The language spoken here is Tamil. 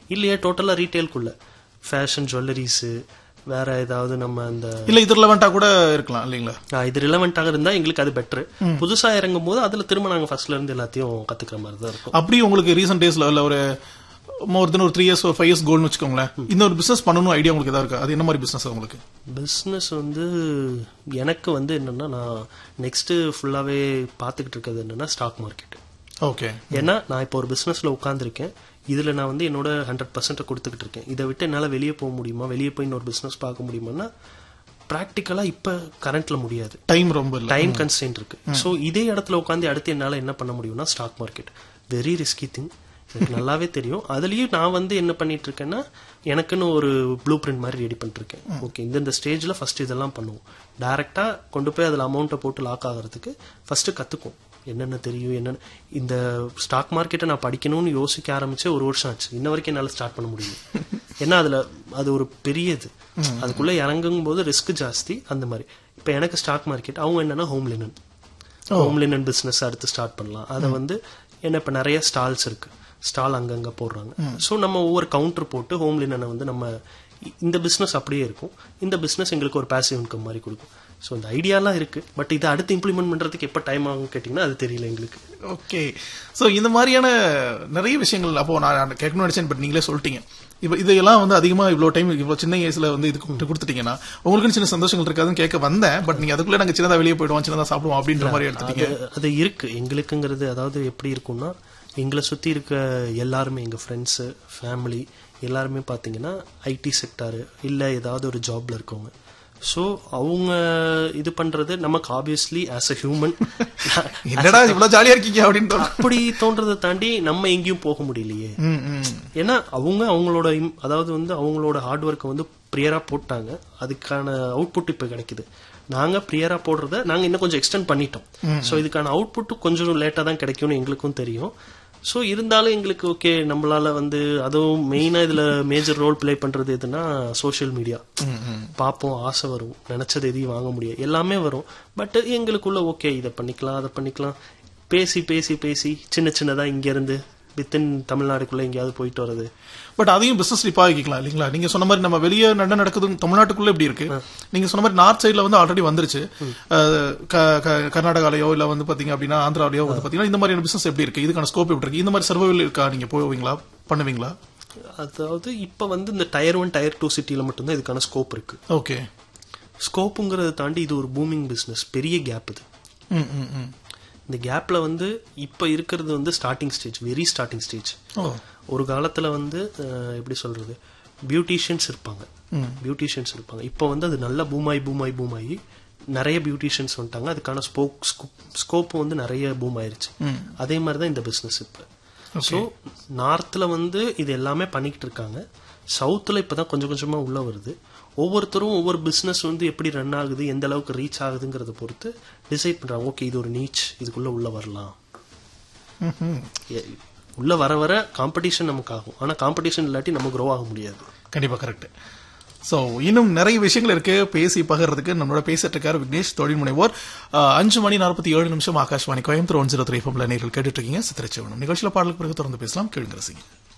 இல்லையா டோட்டலா ரீட்டைல்குள்ள ஃபேஷன் ஜுவல்லரிஸ் வேற ஏதாவது நம்ம அந்த இல்ல இது ரிலவெண்டா கூட இருக்கலாம் இல்லீங்களா ஆ, இது ரிலவெண்ட்டாக இருந்தா எங்களுக்கு அது பெட்டர் புதுசா இறங்கும் போது அதுல திரும்ப நாங்க ஃபர்ஸ்ட்ல இருந்து எல்லாத்தையும் கத்துக்கிற மாதிரி தான் இருக்கும் அப்படி உங்களுக்கு ரீசெண்ட் டேஸ்ல இல்ல ஒரு மோர் தென் ஒரு த்ரீ இயர்ஸ் ஒரு ஃபைவ் இயர்ஸ் கோல்னு வச்சுக்கோங்களேன் இந்த ஒரு பிசினஸ் பண்ணணும் ஐடியா உங்களுக்கு ஏதாவது இருக்கா அது என்ன மாதிரி பிசினஸ் உங்களுக்கு பிஸ்னஸ் வந்து எனக்கு வந்து என்னன்னா நான் நெக்ஸ்ட் ஃபுல்லாவே பார்த்துக்கிட்டு இருக்கிறது என்னன்னா ஸ்டாக் மார்க்கெட் ஓகே ஏன்னா நான் இப்போ ஒரு பிசினஸ்ல உட்காந்துருக்கேன் இதுல நான் வந்து என்னோட ஹண்ட்ரட் பர்சன்ட் கொடுத்துக்கிட்டு இருக்கேன் இதை விட்டு என்னால வெளியே போக முடியுமா வெளியே போய் இன்னொரு பிசினஸ் பார்க்க முடியுமான்னா ப்ராக்டிக்கலா இப்ப கரண்ட்ல முடியாது டைம் ரொம்ப இல்ல டைம் கன்ஸ்டன்ட் இருக்கு சோ இதே இடத்துல உட்காந்து அடுத்து என்னால என்ன பண்ண முடியும்னா stock market very risky thing எனக்கு நல்லாவே தெரியும் அதுலயும் நான் வந்து என்ன பண்ணிட்டு இருக்கேன்னா எனக்குன்னு ஒரு ப்ளூ பிரிண்ட் மாதிரி ரெடி பண்ணிட்டு இருக்கேன் ஓகே இந்தந்த ஸ்டேஜ்ல ஃபர்ஸ்ட் இதெல்லாம் பண்ணுவோம் டைரக்டா கொண்டு போய் அதுல அமௌண்ட்டை போட்டு லாக் ஆகிறதுக்கு ஃபர்ஸ்ட் கத்துக்கும் என்னென்ன தெரியும் என்னென்ன இந்த ஸ்டாக் மார்க்கெட்டை நான் படிக்கணும்னு யோசிக்க ஆரம்பிச்சு ஒரு வருஷம் ஆச்சு இன்ன வரைக்கும் என்னால ஸ்டார்ட் பண்ண முடியும் ஏன்னா அதுல அது ஒரு பெரிய இது அதுக்குள்ள இறங்கும் போது ரிஸ்க் ஜாஸ்தி அந்த மாதிரி இப்ப எனக்கு ஸ்டாக் மார்க்கெட் அவங்க என்னன்னா home linen home linen business அடுத்து ஸ்டார்ட் பண்ணலாம் அதை வந்து என்ன இப்ப நிறைய ஸ்டால்ஸ் இருக்கு ஸ்டால் அங்கங்க போடுறாங்க சோ நம்ம ஒவ்வொரு கவுண்டர் போட்டு ஹோம் லினனை வந்து நம்ம இ- இந்த பிசினஸ் அப்படியே இருக்கும் இந்த பிசினஸ் எங்களுக்கு ஒரு பாசிவ் இன்கம் மாதிரி கொடுக்கும் சோ இந்த ஐடியாலாம் இருக்கு பட் இதை அடுத்து இம்ப்ளிமெண்ட் பண்றதுக்கு எப்ப டைம் ஆகும் கேட்டீங்கன்னா அது தெரியல எங்களுக்கு ஓகே சோ இந்த மாதிரியான நிறைய விஷயங்கள் அப்போ நான் கேட்கணும்னு நினைச்சேன் பட் நீங்களே சொல்லிட்டீங்க இப்போ இதெல்லாம் வந்து அதிகமா இவ்வளவு டைம் இவ்வளவு சின்ன வயசுல வந்து இது கொடுத்து- கொடுத்துட்டீங்கன்னா உங்களுக்கு சின்ன சந்தோஷங்கள் இருக்காதுன்னு கேட்க வந்தேன் பட் நீங்க அதுக்குள்ள நாங்க சின்னதா வெளியே போயிடுவோம் சின்னதா சாப்பிடுவோம் அப்படின்ற மாதிரி எடுத்துட்டீங்க அது அது இருக்கு எங்களுக்குங்கிறது அதாவது எப்படி இருக்கும்னா எங்களை சுத்தி இருக்க எல்லாருமே எங்க ஃப்ரெண்ட்ஸ் ஃபேமிலி எல்லாருமே பாத்தீங்கன்னா ஐடி செக்டாரு இல்ல ஏதாவது ஒரு ஜாப்ல இருக்கவங்க ஸோ அவங்க இது பண்றது நமக்கு ஆப்வியஸ்லி ஆஸ் அ ஹியூமன் என்னடா இவ்வளவு ஜாலியா இருக்கீங்க அப்படின்னு அப்படி தோன்றதை தாண்டி நம்ம எங்கேயும் போக முடியலையே ம், ம். ஏன்னா அவங்க அவங்களோட im- அதாவது வந்து அவங்களோட ஹார்ட் ஒர்க்கை வந்து ப்ரியரா போட்டாங்க அதுக்கான அவுட்புட் இப்ப கிடைக்குது நாங்க ப்ரியரா போடுறத நாங்க இன்னும் கொஞ்சம் எக்ஸ்டெண்ட் பண்ணிட்டோம் சோ இதுக்கான அவுட்புட் கொஞ்சம் லேட்டா தான் கிடைக்கும்னு எங்களுக்கும் தெரியும் சோ இருந்தாலும் எங்களுக்கு ஓகே நம்மளால வந்து அதுவும் மெயினா இதுல மேஜர் ரோல் ப்ளே பண்றது எதுனா சோஷியல் மீடியா பார்ப்போம் ஆசை வரும் நினைச்சது எதையும் வாங்க முடியாது எல்லாமே வரும் பட் எங்களுக்குள்ள ஓகே இதை பண்ணிக்கலாம் அதை பண்ணிக்கலாம் பேசி பேசி பேசி சின்ன சின்னதா இங்க இருந்து வித்தின் தமிழ்நாடுக்குள்ள எங்கேயாவது போயிட்டு வர்றது பட் அதையும் பிசினஸ் ஆகிக்கலாம் இல்லீங்களா நீங்க சொன்ன மாதிரி நம்ம வெளியே நட நடக்குது தமிழ்நாட்டுக்குள்ள எப்படி இருக்கு நீங்க சொன்ன மாதிரி நார்த் சைடுல வந்து ஆல்ரெடி வந்துருச்சு அஹ், க- க- கர்நாடகாலயோ இல்ல வந்து பாத்தீங்க அப்படின்னா ஆந்திராலயோ வந்து பாத்தீங்கன்னா இந்த மாதிரியான பிசினஸ் எப்படி இருக்கு இதுக்கான ஸ்கோப் எப்படி இருக்கு இந்த மாதிரி சர்வைவல் இருக்கா நீங்க போவீங்களா பண்ணுவீங்களா அதாவது இப்ப வந்து இந்த டயர் ஒன் டயர் டூ சிட்டில மட்டும்தான் இதுக்கான ஸ்கோப் இருக்கு ஓகே ஸ்கோப்புங்கிறத தாண்டி இது ஒரு பூமிங் பிசினஸ் பெரிய கேப் இது ம் ம் ம் இந்த கேப்ல வந்து இப்ப இருக்கிறது வந்து starting stage very starting stage ஓ ஒரு காலத்துல வந்து அஹ், எப்படி சொல்றது பியூட்டிஷியன்ஸ் இருப்பாங்க பியூட்டிஷியன்ஸ் இருப்பாங்க இப்போ வந்து அது நல்ல பூமாய் பூமாய் பூமாயி நிறைய பியூட்டிஷியன்ஸ் வந்துட்டாங்க அதுக்கான ஸ்போக் ஸ்கோப் வந்து நிறைய பூம் ஆயிருச்சு அதே மாதிரி தான் இந்த பிசினஸ் இப்ப ஸோ நார்த்ல வந்து இது எல்லாமே பண்ணிக்கிட்டு இருக்காங்க சவுத்துல இப்பதான் கொஞ்சம் கொஞ்சமா உள்ள வருது ஒவ்வொருத்தரும் ஒவ்வொரு பிசினஸ் வந்து எப்படி ரன் ஆகுது எந்த அளவுக்கு ரீச் ஆகுதுங்கிறத பொறுத்து டிசைட் பண்றாங்க ஓகே இது ஒரு நீச் இதுக்குள்ள உள்ள வரலாம் ம்ஹும். எ- உள்ள வர வர காம்படிஷன் நமக்கு ஆகும் ஆனா காம்படிஷன் இல்லாட்டி நம்ம grow ஆக முடியாது கண்டிப்பா கரெக்ட் சோ இன்னும் நிறைய விஷயங்கள் இருக்கு பேசி பகிர்றதுக்கு நம்மளோட பேசிட்டு இருக்காரு விக்னேஷ் தொழில் முனைவோர் அஹ், அஞ்சு மணி நாற்பத்தி ஏழு நிமிஷம் Akashvani Coimbatore one zero three ஃபம்ல நேரில் கேட்டுட்டு இருக்கீங்க சித்திரச்சிவனம் நிகழ்ச்சியில பாடலுக்கு பிறகு தொடர்ந்து பேசலாம் கேளுங்க ரசிங்க